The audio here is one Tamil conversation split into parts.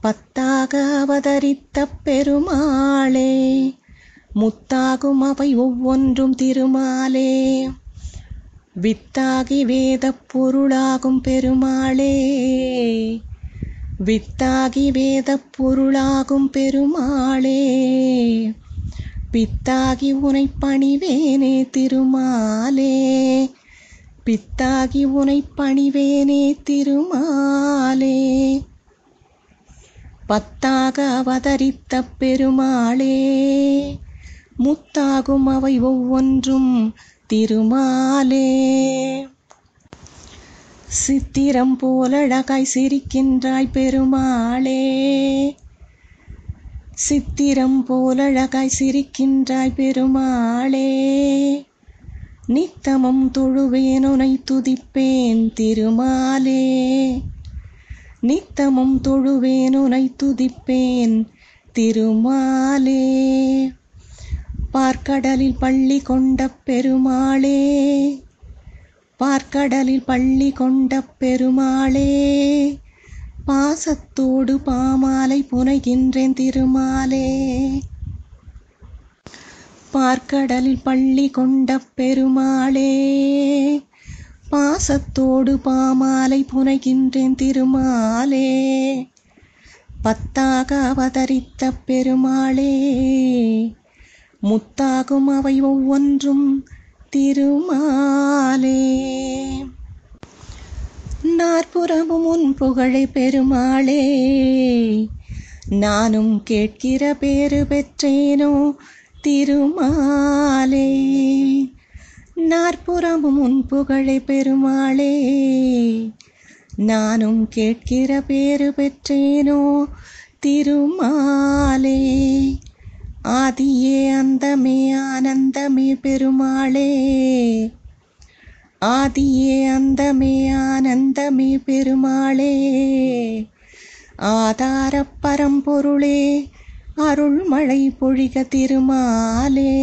பத்தாக அவதரித்த பெருமாளே முத்தாகும் அவை ஒவ்வொன்றும் திருமாலே வித்தாகி வேதப் பொருளாகும் பெருமாளே வித்தாகி வேதப் பொருளாகும் பெருமாளே பித்தாகி உனை பணிவேனே திருமாலே பித்தாகி உனை பணிவேனே திருமாலே பத்தாக அவதரித்த பெருமாளே முத்தாகும் அவை ஒவ்வொன்றும் திருமாலே சித்திரம் போலழகாய் சிரிக்கின்றாய் பெருமாளே சித்திரம் போலழகாய் சிரிக்கின்றாய் பெருமாளே நித்தமும் தொழுவேன் உனை துதிப்பேன் திருமாலே நித்தமும் தொழுவேன் உனை துதிப்பேன் திருமாலே பார்க்கடலில் பள்ளி கொண்ட பெருமாளே பார்க்கடலில் பள்ளி கொண்ட பெருமாளே பாசத்தோடு பாமாலை புனைகின்றேன் திருமாலே பார்க்கடலில் பள்ளி கொண்ட பெருமாளே பாசத்தோடு பாமாலை புனைகின்றேன் திருமாலே பத்தாக அவதரித்த பெருமாளே முத்தாகும் அவை ஒவ்வொன்றும் திருமாலே நாற்புறமும் உன் புகழை பெருமாளே நானும் கேட்கிற பேறு பெற்றேனோ திருமாலே நாற்புறமும் உன் புகழை பெருமாளே நானும் கேட்கிற பேறு பெற்றேனோ திருமாலே ஆதியே அந்தமே ஆனந்தமே பெருமாளே ஆதியே அந்தமே ஆனந்தமே பெருமாளே ஆதார பரம்பொருளே அருள்மழை பொழிக திருமாலே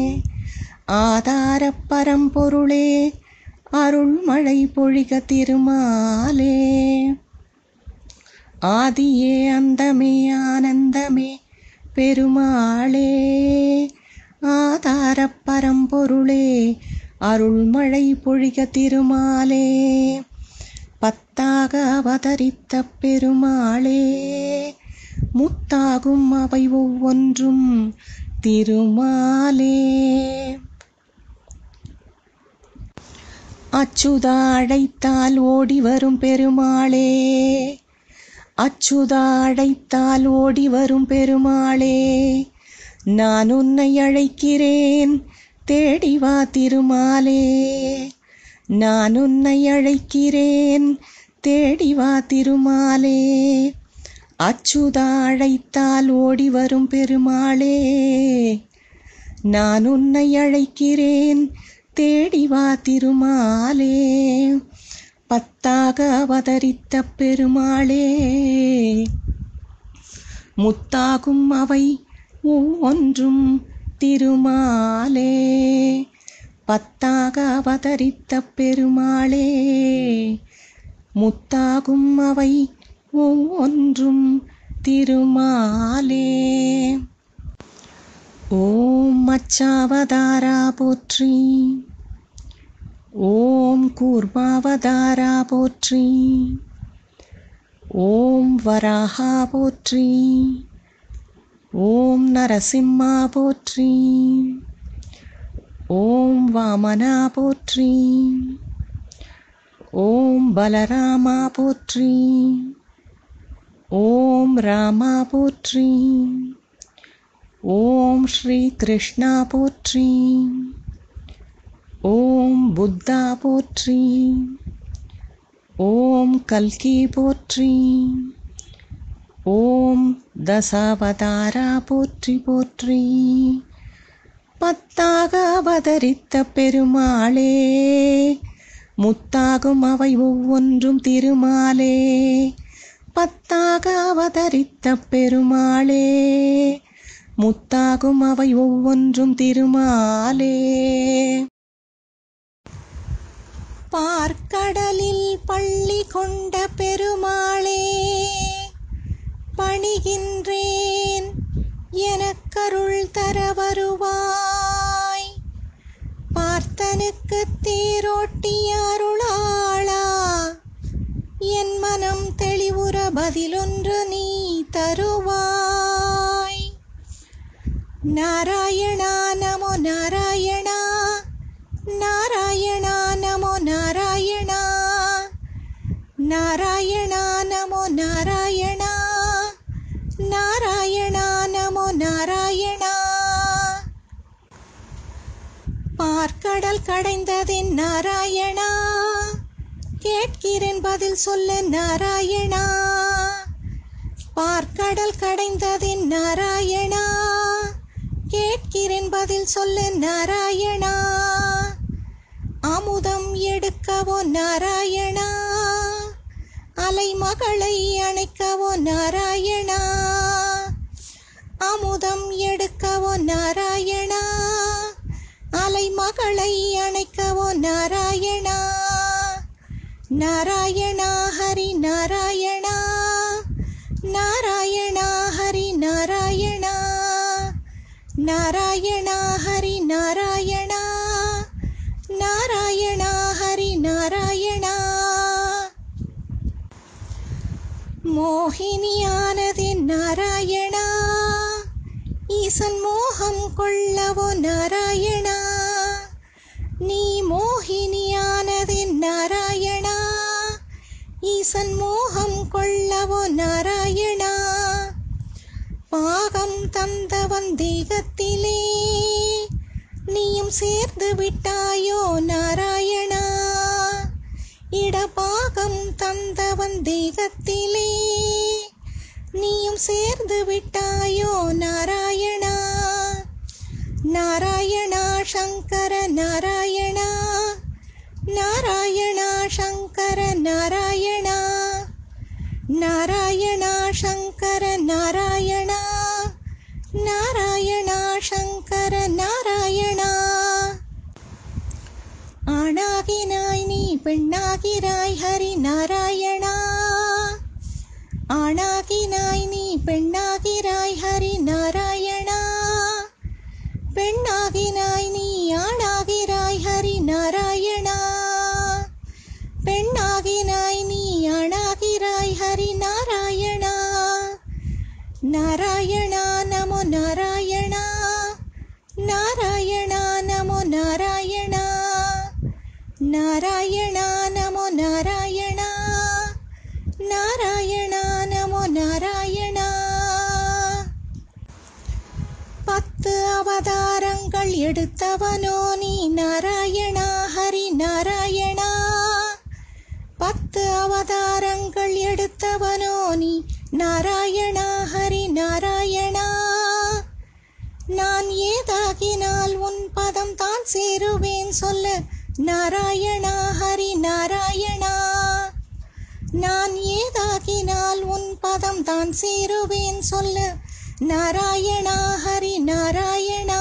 ஆதார பரம்பொருளே அருள்மழை பொழிக திருமாலே ஆதியே அந்தமே ஆனந்தமே பெருமாளே ஆதார பரம்பொருளே அருள்மழை பொழிக திருமாலே பத்தாக அவதரித்த பெருமாளே முத்தாகும் அவை ஒவ்வொன்றும் திருமாலே அச்சுதா அழைத்தால் ஓடி வரும் பெருமாளே அச்சுதா அழைத்தால் ஓடி வரும் பெருமாளே நான் உன்னை அழைக்கிறேன் தேடி வா திருமாலே நான் உன்னை அழைக்கிறேன் தேடி வா திருமாலே அச்சுதா அழைத்தால் ஓடி வரும் பெருமாளே நான் உன்னை அழைக்கிறேன் தேடி வா திருமாலே பத்தாக அவதரித்த பெருமாளே முத்தாகும் அவை ஒவ்வொன்றும் திருமாலே பத்தாக அவதரித்த பெருமாளே முத்தாகும் அவை ஒவ்வொன்றும் திருமாலே ஓம் மச்சாவதாரா போற்றி ஓம் கூர்மாவதாரா போற்றி ஓம் வராகா போற்றி ஓம் நரசிம்மா போற்றி ஓம் வாமனா போற்றி ஓம் பலராமா போற்றி ஓம் ராமா போற்றி ஓம் ஸ்ரீ கிருஷ்ணா போற்றி ஓம் புத்தா போற்றி ஓம் கல்கி போற்றி ஓம் தசாவதாரா போற்றி போற்றி பத்தாக அவதரித்த பெருமாளே முத்தாகும் அவை ஒவ்வொன்றும் திருமாலே பத்தாக அவதரித்த பெருமாளே முத்தாகும் அவை ஒவ்வொன்றும் திருமாலே பார்க்கடலில் பள்ளி கொண்ட பெருமாளே செய்கின்றேன் எனக்கருள் தர வருவாய் பார்த்தனுக்கு தேரோட்டிய அருளாளா என் மனம் தெளிவுற பதிலொன்று நீ தருவாய் நாராயணா நமோ நாராயணா நாராயணா நமோ நாராயணா நாராயணா நமோ நாராயணா நாராயணா நமோ நாராயணா பார்க்கடல் கடைந்ததின் நாராயணா கேட்கிறேன் பதில் சொல்ல நாராயணா பார்க்கடல் கடைந்ததின் நாராயணா கேட்கிறேன் பதில் சொல்ல நாராயணா அமுதம் எடுக்கவோ நாராயணா அலைமகளை அணைக்கவோ நாராயணா அமுதம் எடுக்கவோ நாராயணா அலைமகளை அணைக்கவோ நாராயணா நாராயணா ஹரி நாராயணா நாராயணா ஹரி நாராயணா நாராயணா ஹரி நாராயணா நாராயணா ஹரி நாராயணா மோகினியானதே நாராயணா ஈசன் மோகம் கொள்ளவோ நாராயணா நீ மோகினியானதே நாராயணா ஈசன் மோகம் கொள்ளவோ நாராயணா பாகம் தந்தவன் தேகத்திலே நீயும் சேர்ந்து விட்டாயோ நாராயணா இடபாகம் தந்தவன் தேகத்திலே நீயும் சேர்ந்து விட்டாயோ நாராயணா நாராயணா சங்கர நாராயணா நாராயணா சங்கர நாராயணா நாராயணா சங்கர நாராயணா நாராயணா சங்கர நாராயணா ஆணாகினாய் நீ பெண்ணாகிறாய் ஹரி நாராயணா ஆணாகினாய் நீ பெண்ணாகிறாய் ஹரி நாராயணா பெண்ணாகினாய் நீ ஆணாகிறாய் ஹரி நாராயணா பெண்ணாகினாய் நீ ஆணாகிறாய் ஹரி நாராயணா நாராயணா நமோ நாராயணா நாராயணா நமோ நாராயணா நாராயணா நமோ நாராயணா நாராயணா நமோ நாராயணா பத்து அவதாரங்கள் எடுத்தவனோ நீ நாராயணா ஹரி நாராயணா பத்து அவதாரங்கள் எடுத்தவனோ நீ நாராயணா ஹரி நாராயணா நான் ஏதாகினால் உன் பதம் தான் சேருவேன் சொல்ல நாராயணா ஹரி நாராயணா நான் ஏதாகினால் உன் பதம் தான் சேருவேன் சொல்ல நாராயணா ஹரி நாராயணா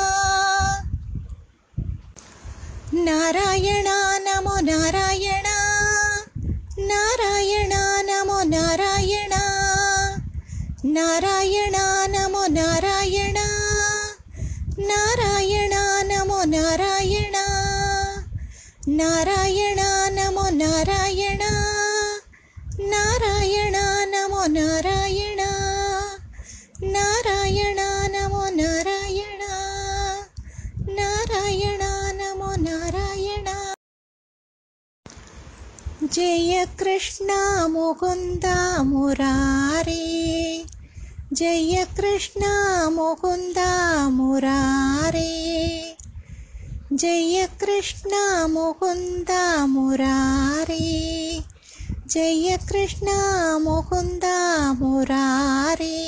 நாராயணா நமோ நாராயணா நாராயணா நமோ நாராயணா நாராயணா நமோ நாராயணா நாராயணா நமோ நாராயணா நாராயணா நமோ நாராயணா நாராயணா நமோ நாராயணா நாராயணா நமோ நாராயணா நாராயணா நமோ நாராயணா ஜெய கிருஷ்ணா முகுந்தா முராரே ஜெய கிருஷ்ணா முகுந்தா முராரே ஜெய கிருஷ்ணா முகுந்தா முராரே ஜெய கிருஷ்ணா முகுந்தா முராரே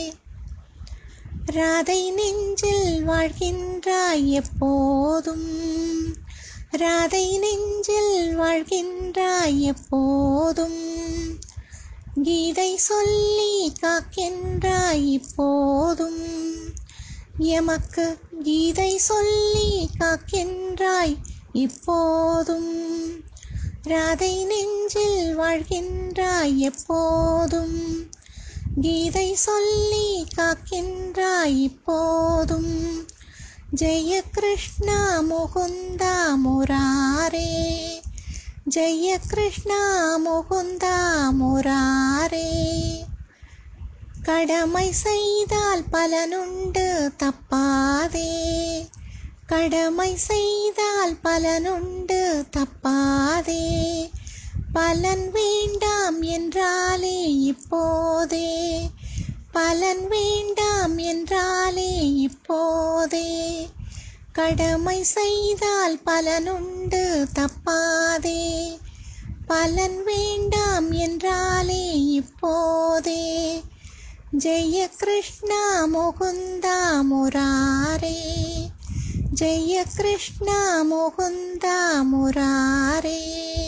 ராதை நெஞ்சில் வாழ்கின்றாய் எப்போதும் ராதை நெஞ்சில் வாழ்கின்றாய் எப்போதும் கீதை சொல்லி காக்கின்றாய் இப்போதும் எமக்கு கீதை சொல்லி காக்கின்றாய் இப்போதும் ராதை நெஞ்சில் வாழ்கின்றாய் எப்போதும் கீதை சொல்லி காக்கின்றாய் இப்போதும் ஜெய கிருஷ்ணா முகுந்தா முராரே ஜெய கிருஷ்ணா முகுந்தா முராரே கடமை செய்தால் பலனுண்டு தப்பாதே கடமை செய்தால் பலனுண்டு தப்பாதே பலன் வேண்டாம் என்றாலே இப்போதே பலன் வேண்டாம் என்றாலே இப்போதே கடமை செய்தால் பலனுண்டு தப்பாதே பலன் வேண்டாம் என்றாலே இப்போதே ஜெய கிருஷ்ணா முகுந்தா முராரே ஜெய கிருஷ்ணா முகுந்தா முராரே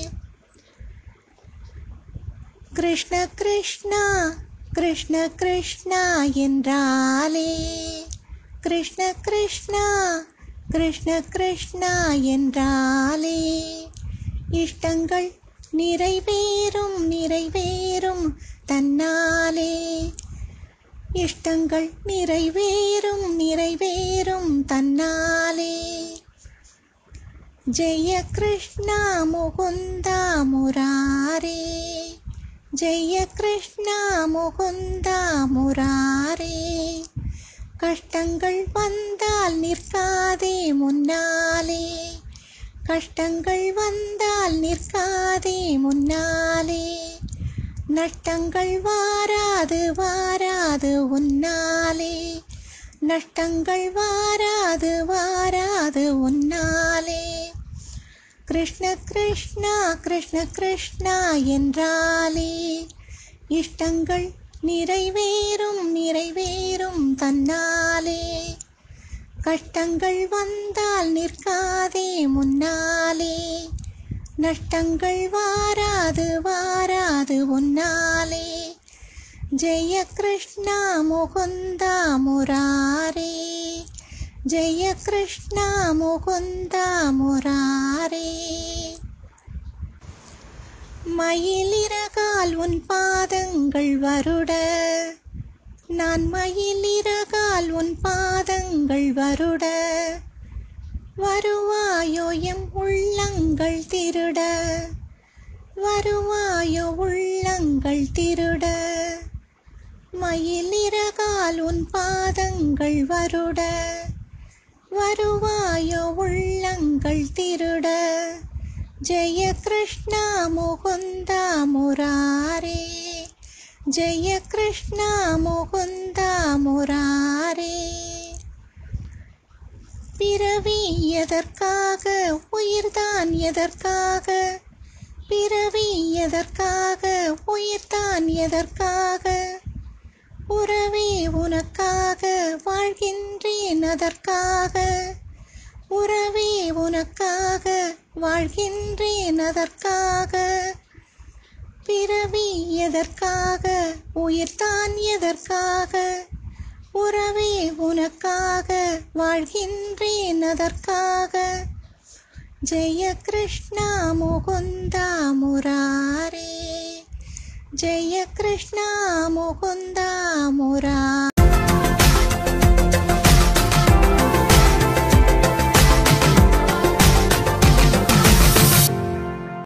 கிருஷ்ண கிருஷ்ணா கிருஷ்ண கிருஷ்ணா என்றாலே கிருஷ்ண கிருஷ்ணா கிருஷ்ண கிருஷ்ணா என்றாலே இஷ்டங்கள் நிறைவேறும் நிறைவேறும் தன்னாலே இஷ்டங்கள் நிறைவேறும் நிறைவேறும் தன்னாலே ஜெய கிருஷ்ணா முகுந்தா முராரே ஜெய கிருஷ்ணா முகுந்தா முராரே கஷ்டங்கள் வந்தால் நிற்காதே முன்னாலே கஷ்டங்கள் வந்தால் நிற்காதே முன்னாலே நஷ்டங்கள் வாராது வாராது உன்னாலே நஷ்டங்கள் வாராது வாராது உன்னாலே கிருஷ்ண கிருஷ்ணா கிருஷ்ண கிருஷ்ணா என்றாலே இஷ்டங்கள் நிறைவேறும் நிறைவேறும் தன்னாலே கஷ்டங்கள் வந்தால் நிற்காதே முன்னாலே நஷ்டங்கள் வாராது வாராது உன்னாலே ஜெய கிருஷ்ணா முகுந்தா முராரே ஜெய கிருஷ்ணா முகுந்தா முராரே மயிலிறகால் உன் பாதங்கள் வருட நான் மயிலிறகால் உன் பாதங்கள் வருட வருவாயோ எம் உள்ளங்கள் திருட வருவாயோ உள்ளங்கள் திருட மயிலிறகால் உன் பாதங்கள் வருட வருவாயோ உள்ளங்கள் திருட ஜெய கிருஷ்ணா முகுந்தா முராரே ஜெய கிருஷ்ணா முகுந்தா முராரே பிறவி எதற்காக உயிர்தான் எதற்காக பிறவி எதற்காக உயிர்தான் எதற்காக உறவே உனக்காக வாழ்கின்றேன் அதற்காக உறவே உனக்காக வாழ்கின்றேன் அதற்காக பிறவி எதற்காக உயிர்தான் எதற்காக உறவே உனக்காக வாழ்கின்றேன் அதற்காக ஜெய கிருஷ்ணா முகுந்தா முராரே ஜெய கிருஷ்ணா முகுந்தா முராரே